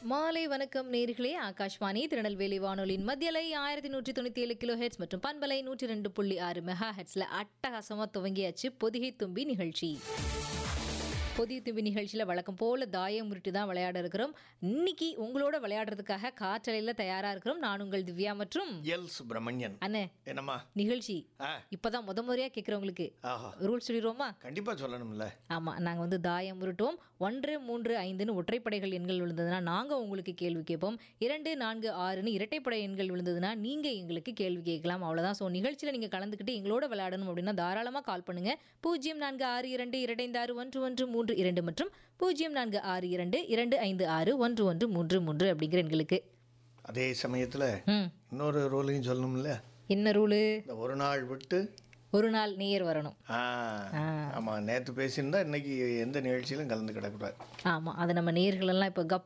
மாலை வணக்கம் நேர்களே ஆகாஷ்வாணி திருநெல்வேலி வானொலியின் மத்தியலை ஆயிரத்தி நூற்றி தொண்ணூற்றி ஏழு கிலோ ஹெட்ஸ் மற்றும் பண்பலை நூற்றி ரெண்டு புள்ளி ஆறு மெகா ஹெட்ஸில் அட்டகாசமாக துவங்கியாச்சு பொதிகை தும்பி நிகழ்ச்சி பொதிகை தும்பி நிகழ்ச்சியில் வழக்கம் போல தாயம் உருட்டு தான் விளையாட இருக்கிறோம் இன்னைக்கு உங்களோட விளையாடுறதுக்காக காற்றலையில் தயாராக இருக்கிறோம் நான் உங்கள் திவ்யா மற்றும் எல் சுப்பிரமணியன் அண்ணே என்னம்மா நிகழ்ச்சி ஆ இப்போதான் முத முறையாக கேட்குறவங்களுக்கு ஆஹா ரூல்ஸ் சொல்லிடுவோமா கண்டிப்பா சொல்லணும்ல ஆமாம் நாங்கள் வந்து தாயம் உருட்டுவோம் ஒன்று மூன்று ஐந்துன்னு ஒற்றைப்படைகள் எண்கள் விழுந்ததுன்னா நாங்கள் உங்களுக்கு கேள்வி கேட்போம் இரண்டு நான்கு ஆறுன்னு இரட்டைப்படை எண்கள் விழுந்ததுன்னா நீங்கள் எங்களுக்கு கேள்வி கேட்கலாம் அவ்வளோதான் ஸோ நிகழ்ச்சியில் நீங்கள் கலந்துக்கிட்டு எங்களோட விளையாடணும் அப்படின்னா தாராளமாக கால் பண்ணுங்கள் பூஜ்ஜியம் நான்கு ஆறு இரண்டு இரண்டைந்து ஆறு ஒன்று ஒன்று மூன்று இரண்டு மற்றும் பூஜ்ஜியம் நான்கு ஆறு இரண்டு இரண்டு ஐந்து ஆறு ஒன்று ஒன்று மூன்று மூன்று அப்படிங்கிற எண்களுக்கு அதே சமயத்துல ம் இன்னொரு ரூலையும் சொல்லணும்ல என்ன ரூலு இந்த ஒரு நாள் விட்டு ஒரு நாள் நேர் வரணும் ஆ ஆமா நேத்து பேசியிருந்தா இன்னைக்கு எந்த நிகழ்ச்சியிலும் கலந்து கிடக்கூடாது ஆமாம் அதை நம்ம நேர்களெல்லாம் இப்போ கப்